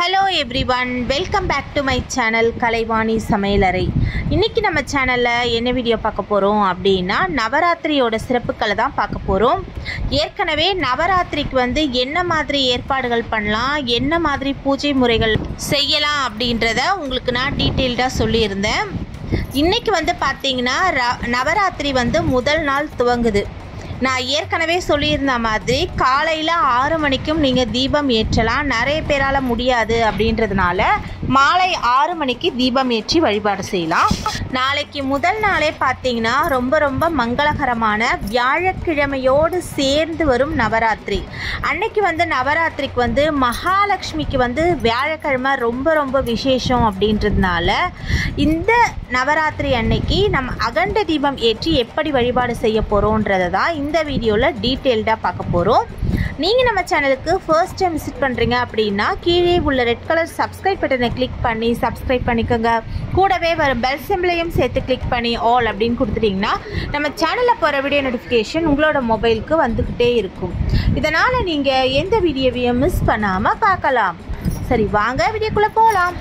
hello everyone welcome back to my channel Kalaivani சமையலறை இன்றைக்கி நம்ம சேனலில் என்ன வீடியோ பார்க்க போகிறோம் அப்படின்னா நவராத்திரியோட சிறப்புகளை தான் பார்க்க போகிறோம் ஏற்கனவே நவராத்திரிக்கு வந்து என்ன மாதிரி ஏற்பாடுகள் பண்ணலாம் என்ன மாதிரி பூஜை முறைகள் செய்யலாம் அப்படின்றத உங்களுக்கு நான் டீட்டெயில்டாக சொல்லியிருந்தேன் இன்றைக்கி வந்து பார்த்தீங்கன்னா ர- நவராத்திரி வந்து முதல் நாள் துவங்குது நான் ஏற்கனவே சொல்லியிருந்த மாதிரி காலையில் ஆறு மணிக்கும் நீங்கள் தீபம் ஏற்றலாம் நிறைய பேரால் முடியாது அப்படின்றதுனால மாலை ஆறு மணிக்கு தீபம் ஏற்றி வழிபாடு செய்யலாம் நாளைக்கு முதல் நாளே பார்த்தீங்கன்னா ரொம்ப ரொம்ப மங்களகரமான வியாழக்கிழமையோடு சேர்ந்து வரும் நவராத்திரி அன்னைக்கு வந்து நவராத்திரிக்கு வந்து மகாலட்சுமிக்கு வந்து வியாழக்கிழமை ரொம்ப ரொம்ப விசேஷம் அப்படின்றதுனால இந்த நவராத்திரி அன்னைக்கு நம்ம அகண்ட தீபம் ஏற்றி எப்படி வழிபாடு செய்ய போகிறோன்றதை தான் இந்த வீடியோவில் டீட்டெயில்டாக பார்க்க போகிறோம் நீங்கள் நம்ம சேனலுக்கு ஃபர்ஸ்ட் டைம் விசிட் பண்ணுறீங்க அப்படின்னா கீழே உள்ள ரெட் கலர் சப்ஸ்கிரைப் பட்டனை கிளிக் பண்ணி சப்ஸ்கிரைப் பண்ணிக்கோங்க கூடவே வரும் பெல் சிம்பிளையும் சேர்த்து கிளிக் பண்ணி ஆல் அப்படின்னு கொடுத்துட்டிங்கன்னா நம்ம சேனலில் போகிற வீடியோ நோட்டிஃபிகேஷன் உங்களோட மொபைலுக்கு வந்துக்கிட்டே இருக்கும் இதனால் நீங்கள் எந்த வீடியோவையும் மிஸ் பண்ணாமல் பார்க்கலாம் சரி வாங்க வீடியோக்குள்ளே போகலாம்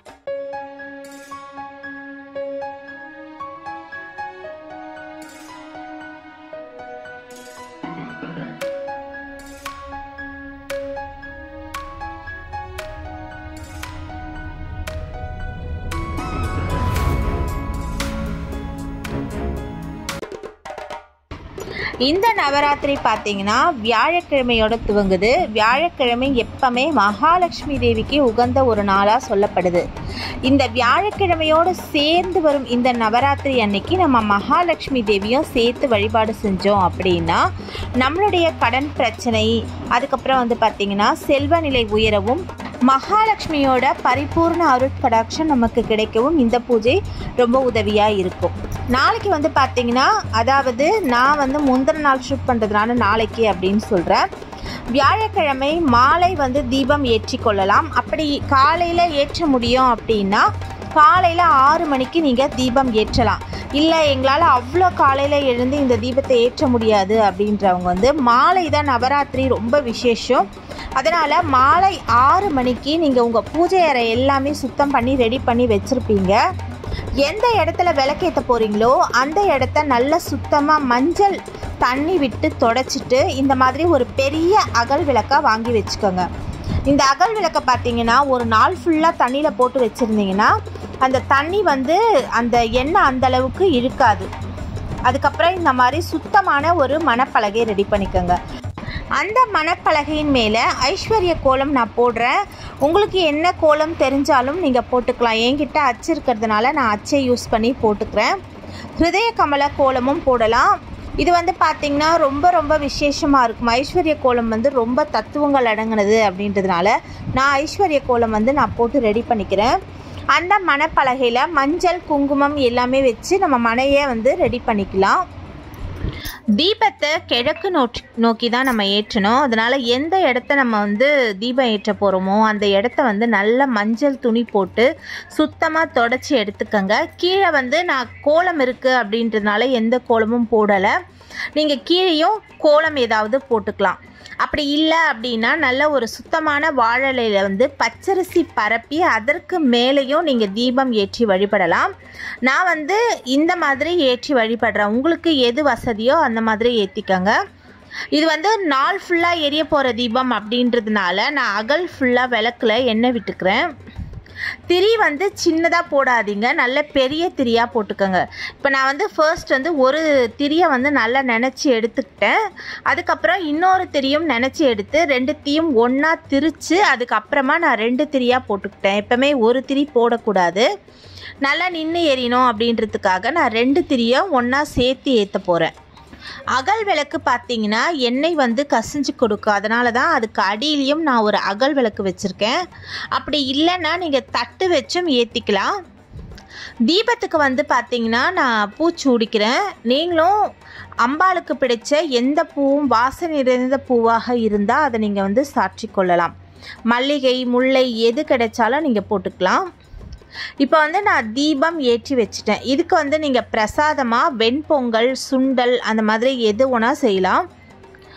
இந்த நவராத்திரி பார்த்தீங்கன்னா வியாழக்கிழமையோட துவங்குது வியாழக்கிழமை எப்பவுமே மகாலட்சுமி தேவிக்கு உகந்த ஒரு நாளாக சொல்லப்படுது இந்த வியாழக்கிழமையோடு சேர்ந்து வரும் இந்த நவராத்திரி அன்னைக்கு நம்ம மகாலட்சுமி தேவியும் சேர்த்து வழிபாடு செஞ்சோம் அப்படின்னா நம்மளுடைய கடன் பிரச்சனை அதுக்கப்புறம் வந்து பார்த்திங்கன்னா செல்வ நிலை உயரவும் மகாலட்சுமியோட பரிபூர்ண அருட்கடாட்சம் நமக்கு கிடைக்கவும் இந்த பூஜை ரொம்ப உதவியாக இருக்கும் நாளைக்கு வந்து பார்த்தீங்கன்னா அதாவது நான் வந்து முந்தின நாள் ஷூட் பண்ணுறதுனால நாளைக்கு அப்படின்னு சொல்கிறேன் வியாழக்கிழமை மாலை வந்து தீபம் ஏற்றி கொள்ளலாம் அப்படி காலையில் ஏற்ற முடியும் அப்படின்னா காலையில் ஆறு மணிக்கு நீங்கள் தீபம் ஏற்றலாம் இல்லை எங்களால் அவ்வளோ காலையில் எழுந்து இந்த தீபத்தை ஏற்ற முடியாது அப்படின்றவங்க வந்து மாலை தான் நவராத்திரி ரொம்ப விசேஷம் அதனால் மாலை ஆறு மணிக்கு நீங்கள் உங்கள் பூஜை அறை எல்லாமே சுத்தம் பண்ணி ரெடி பண்ணி வச்சுருப்பீங்க எந்த இடத்துல விளக்கேற்ற போகிறீங்களோ அந்த இடத்த நல்லா சுத்தமாக மஞ்சள் தண்ணி விட்டு தொடச்சிட்டு இந்த மாதிரி ஒரு பெரிய அகல் விளக்கா வாங்கி வச்சுக்கோங்க இந்த அகல் விளக்கை பார்த்தீங்கன்னா ஒரு நாள் ஃபுல்லாக தண்ணியில் போட்டு வச்சுருந்தீங்கன்னா அந்த தண்ணி வந்து அந்த எண்ணெய் அந்த அளவுக்கு இழுக்காது அதுக்கப்புறம் இந்த மாதிரி சுத்தமான ஒரு மணப்பலகை ரெடி பண்ணிக்கோங்க அந்த மணப்பலகையின் மேலே ஐஸ்வர்ய கோலம் நான் போடுறேன் உங்களுக்கு என்ன கோலம் தெரிஞ்சாலும் நீங்கள் போட்டுக்கலாம் என்கிட்ட அச்சு இருக்கிறதுனால நான் அச்சை யூஸ் பண்ணி போட்டுக்கிறேன் ஹிருதய கமல கோலமும் போடலாம் இது வந்து பார்த்திங்கன்னா ரொம்ப ரொம்ப விசேஷமாக இருக்கும் ஐஸ்வர்ய கோலம் வந்து ரொம்ப தத்துவங்கள் அடங்கினது அப்படின்றதுனால நான் ஐஸ்வர்ய கோலம் வந்து நான் போட்டு ரெடி பண்ணிக்கிறேன் அந்த மணப்பலகையில் மஞ்சள் குங்குமம் எல்லாமே வச்சு நம்ம மனையை வந்து ரெடி பண்ணிக்கலாம் தீபத்தை கிழக்கு நோக்கி நோக்கி தான் நம்ம ஏற்றணும் அதனால் எந்த இடத்த நம்ம வந்து தீபம் ஏற்ற போகிறோமோ அந்த இடத்த வந்து நல்ல மஞ்சள் துணி போட்டு சுத்தமாக தொடச்சி எடுத்துக்கங்க கீழே வந்து நான் கோலம் இருக்குது அப்படின்றதுனால எந்த கோலமும் போடலை நீங்கள் கீழேயும் கோலம் ஏதாவது போட்டுக்கலாம் அப்படி இல்லை அப்படின்னா நல்ல ஒரு சுத்தமான வாழலையில் வந்து பச்சரிசி பரப்பி அதற்கு மேலேயும் நீங்கள் தீபம் ஏற்றி வழிபடலாம் நான் வந்து இந்த மாதிரி ஏற்றி வழிபடுறேன் உங்களுக்கு எது வசதியோ அந்த மாதிரி ஏற்றிக்கங்க இது வந்து நாள் ஃபுல்லாக எரிய போகிற தீபம் அப்படின்றதுனால நான் அகல் ஃபுல்லாக விளக்குல எண்ணெய் விட்டுக்கிறேன் திரி வந்து சின்னதாக போடாதீங்க நல்ல பெரிய திரியாக போட்டுக்கோங்க இப்போ நான் வந்து ஃபர்ஸ்ட் வந்து ஒரு திரியை வந்து நல்லா நினச்சி எடுத்துக்கிட்டேன் அதுக்கப்புறம் இன்னொரு திரியும் நினச்சி எடுத்து ரெண்டு தீயும் ஒன்றா திரித்து அதுக்கப்புறமா நான் ரெண்டு திரியாக போட்டுக்கிட்டேன் எப்போவுமே ஒரு திரி போடக்கூடாது நல்லா நின்று எறியணும் அப்படின்றதுக்காக நான் ரெண்டு திரியை ஒன்றா சேர்த்து ஏற்ற போகிறேன் அகல் விளக்கு பார்த்தீங்கன்னா எண்ணெய் வந்து கசிஞ்சு கொடுக்கும் அதனால தான் அதுக்கு அடியிலையும் நான் ஒரு அகல் விளக்கு வச்சுருக்கேன் அப்படி இல்லைன்னா நீங்கள் தட்டு வச்சும் ஏற்றிக்கலாம் தீபத்துக்கு வந்து பார்த்தீங்கன்னா நான் பூ சூடிக்கிறேன் நீங்களும் அம்பாளுக்கு பிடிச்ச எந்த பூவும் வாசனை நிறைந்த பூவாக இருந்தால் அதை நீங்கள் வந்து சாற்றி கொள்ளலாம் மல்லிகை முல்லை எது கிடைச்சாலும் நீங்கள் போட்டுக்கலாம் இப்போ வந்து நான் தீபம் ஏற்றி வச்சுட்டேன் இதுக்கு வந்து நீங்கள் பிரசாதமாக வெண்பொங்கல் சுண்டல் அந்த மாதிரி எது ஒன்றா செய்யலாம்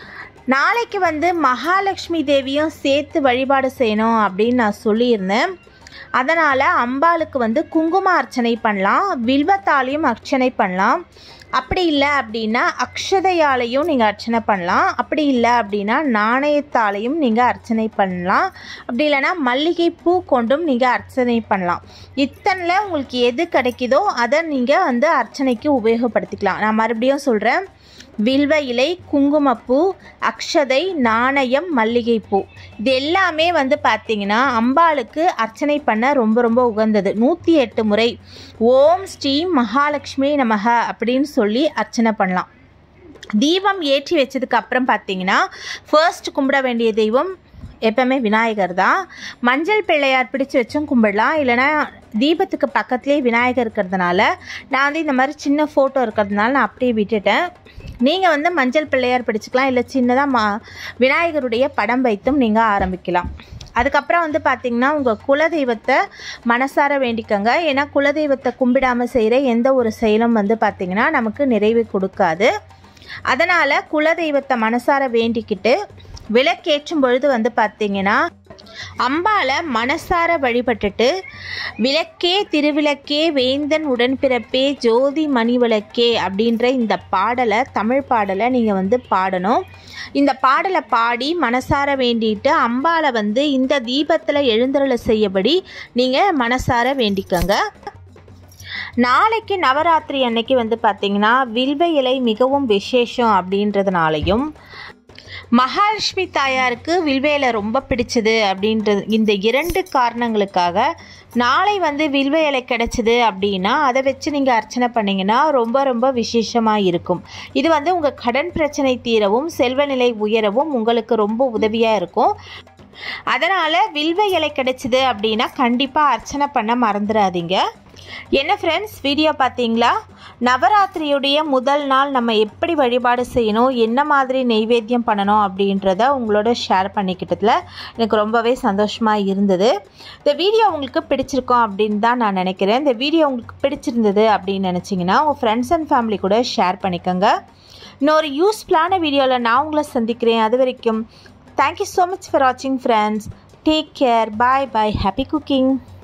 நாளைக்கு வந்து மகாலட்சுமி தேவியும் சேர்த்து வழிபாடு செய்யணும் அப்படின்னு நான் சொல்லியிருந்தேன் அதனால் அம்பாளுக்கு வந்து குங்கும அர்ச்சனை பண்ணலாம் வில்வத்தாலையும் அர்ச்சனை பண்ணலாம் அப்படி இல்லை அப்படின்னா அக்ஷதையாலையும் நீங்கள் அர்ச்சனை பண்ணலாம் அப்படி இல்லை அப்படின்னா நாணயத்தாலையும் நீங்கள் அர்ச்சனை பண்ணலாம் அப்படி இல்லைன்னா மல்லிகை பூ கொண்டும் நீங்கள் அர்ச்சனை பண்ணலாம் இத்தனில் உங்களுக்கு எது கிடைக்குதோ அதை நீங்கள் வந்து அர்ச்சனைக்கு உபயோகப்படுத்திக்கலாம் நான் மறுபடியும் சொல்கிறேன் வில்வ இலை குங்குமப்பூ அக்ஷதை நாணயம் மல்லிகைப்பூ இது எல்லாமே வந்து பார்த்திங்கன்னா அம்பாளுக்கு அர்ச்சனை பண்ண ரொம்ப ரொம்ப உகந்தது நூற்றி எட்டு முறை ஓம் ஸ்ரீ மகாலட்சுமி நமக அப்படின்னு சொல்லி அர்ச்சனை பண்ணலாம் தீபம் ஏற்றி வச்சதுக்கு அப்புறம் பார்த்தீங்கன்னா ஃபர்ஸ்ட் கும்பிட வேண்டிய தெய்வம் எப்பவுமே விநாயகர் தான் மஞ்சள் பிள்ளையார் பிடிச்சு வச்சும் கும்பிடலாம் இல்லைனா தீபத்துக்கு பக்கத்துலேயே விநாயகர் இருக்கிறதுனால நான் வந்து இந்த மாதிரி சின்ன ஃபோட்டோ இருக்கிறதுனால நான் அப்படியே விட்டுட்டேன் நீங்கள் வந்து மஞ்சள் பிள்ளையார் பிடிச்சிக்கலாம் இல்லை சின்னதாக மா விநாயகருடைய படம் வைத்தும் நீங்கள் ஆரம்பிக்கலாம் அதுக்கப்புறம் வந்து பார்த்திங்கன்னா உங்கள் குலதெய்வத்தை மனசார வேண்டிக்கங்க ஏன்னா குலதெய்வத்தை கும்பிடாமல் செய்கிற எந்த ஒரு செயலும் வந்து பார்த்திங்கன்னா நமக்கு நிறைவு கொடுக்காது அதனால் குலதெய்வத்தை மனசார வேண்டிக்கிட்டு விளக்கேற்றும் பொழுது வந்து பார்த்தீங்கன்னா அம்பால மனசார வழிபட்டுட்டு விளக்கே திருவிளக்கே வேந்தன் உடன்பிறப்பே ஜோதி மணிவிளக்கே அப்படின்ற இந்த பாடலை தமிழ் பாடலை நீங்கள் வந்து பாடணும் இந்த பாடலை பாடி மனசார வேண்டிட்டு அம்பால வந்து இந்த தீபத்தில் எழுந்தருளை செய்யபடி நீங்கள் மனசார வேண்டிக்கங்க நாளைக்கு நவராத்திரி அன்னைக்கு வந்து பார்த்தீங்கன்னா வில்வ இலை மிகவும் விசேஷம் அப்படின்றதுனாலையும் மகாலட்சுமி தாயாருக்கு வில்வேல ரொம்ப பிடிச்சது அப்படின்றது இந்த இரண்டு காரணங்களுக்காக நாளை வந்து வில்வ இலை கிடைச்சிது அப்படின்னா அதை வச்சு நீங்கள் அர்ச்சனை பண்ணிங்கன்னா ரொம்ப ரொம்ப விசேஷமாக இருக்கும் இது வந்து உங்கள் கடன் பிரச்சனை தீரவும் செல்வநிலை உயரவும் உங்களுக்கு ரொம்ப உதவியாக இருக்கும் அதனால் வில்வ இலை கிடைச்சிது அப்படின்னா கண்டிப்பாக அர்ச்சனை பண்ண மறந்துடாதீங்க என்ன ஃப்ரெண்ட்ஸ் வீடியோ பார்த்தீங்களா நவராத்திரியுடைய முதல் நாள் நம்ம எப்படி வழிபாடு செய்யணும் என்ன மாதிரி நெய்வேத்தியம் பண்ணணும் அப்படின்றத உங்களோட ஷேர் பண்ணிக்கிட்டதில் எனக்கு ரொம்பவே சந்தோஷமாக இருந்தது இந்த வீடியோ உங்களுக்கு பிடிச்சிருக்கோம் அப்படின்னு தான் நான் நினைக்கிறேன் இந்த வீடியோ உங்களுக்கு பிடிச்சிருந்தது அப்படின்னு நினச்சிங்கன்னா உங்கள் ஃப்ரெண்ட்ஸ் அண்ட் ஃபேமிலி கூட ஷேர் பண்ணிக்கோங்க இன்னொரு யூஸ்ஃபுல்லான வீடியோவில் நான் உங்களை சந்திக்கிறேன் அது வரைக்கும் தேங்க்யூ ஸோ மச் ஃபார் வாட்சிங் friends take care bye bye happy cooking